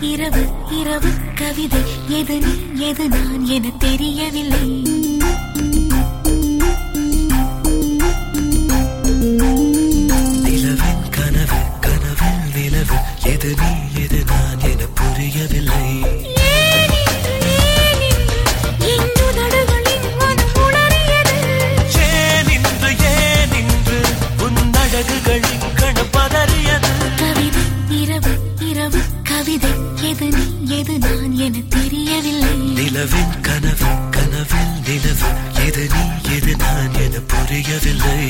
இரவு இரவு கவிதை எது நீ எது நான் என தெரியவில்லை நிலவின் கனவு கனவில் நிலவு எது நீ எது நான் என புரியவில்லை ஏன் இன்று, ஏன் இன்று என் உதடுகளின் மனம் உளறியது? ஏன் இன்று ஏன் இன்று உன் அழகுகளின் கண பதறியது கவிதை இரவு இரவு கவிதை எது நீ எது நான் என தெரியவில்லை நிலவின் கனவு கனவில் நிலவு எது நீ எது நான் என புரியவில்லை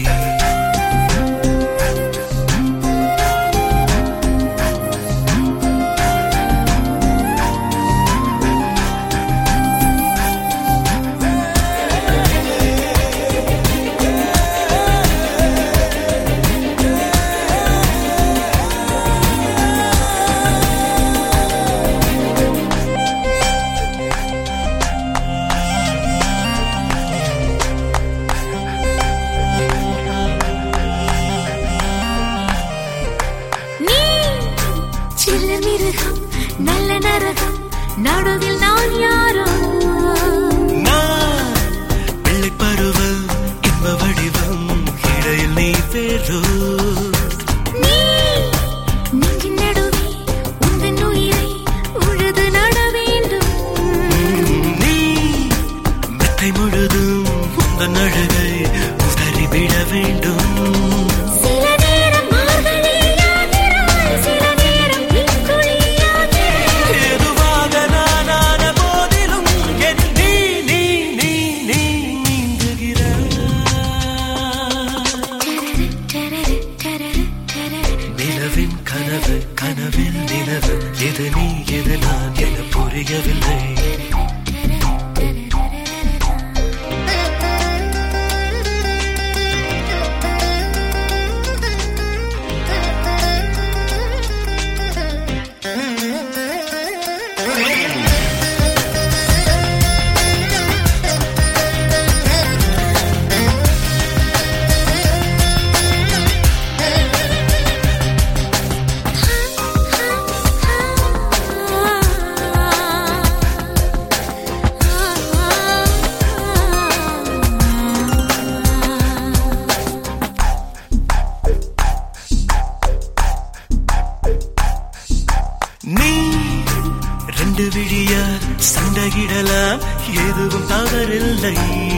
நீ சில்ல மிருகம் நல்ல நரகம் நடுவில் நான் யாரோ நான் பிள்ளை பருவம் இன்ப வடிவம் இடையில் நீ பேரோ நீ நெஞ்சின் நடுவே உந்தன் உயிரை உழுது நட வேண்டும் நீ மெத்தை முழுதும் உந்தன் அழகை உதறிவிட வேண்டும் சில நேரம் மார்கழியாகிறாய் சில நேரம் பின்குழியாகிறாய் எதுவாக நானான போதிலும் என் நீ நீ நீ நீ நீந்துகிறாய் டரரு, டரரு, டரரு. நிலவின் கனவு கனவில் நிலவு எது நீ எது நான் என புரியவில்லை நீ ரெண்டு விழியால் சண்டையிடலாம் எதுவும் தவறில்லை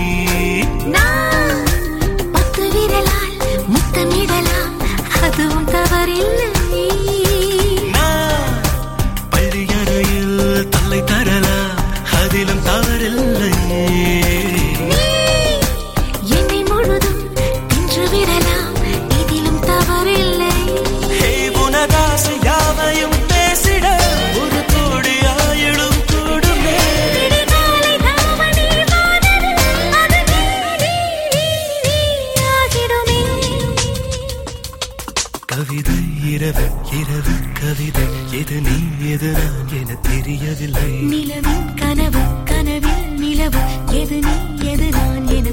நான் பத்து விரலால் முத்தமிடலாம் அதுவும் தவறில்லை நான் பள்ளி அறையில் தலை தரலாம் அதிலும் தவறில்லை நீ என்னை முழுதும் தின்று விடலாம் இதிலும் தவறில்லை ஹே உனதாசை யாவையும் பேசிட ஒரு கோடி ஆயிடும் கூடுமே விடிகாலை தாவணி வானது, அது நீ, நீ, நீ, நீ ஆகிடுமே. கவிதை இரவு இரவு கவிதை எது நீ எது நான் என தெரியவில்லை நிலவின் கனவு கனவில் நிலவு எது நீ எது நான் என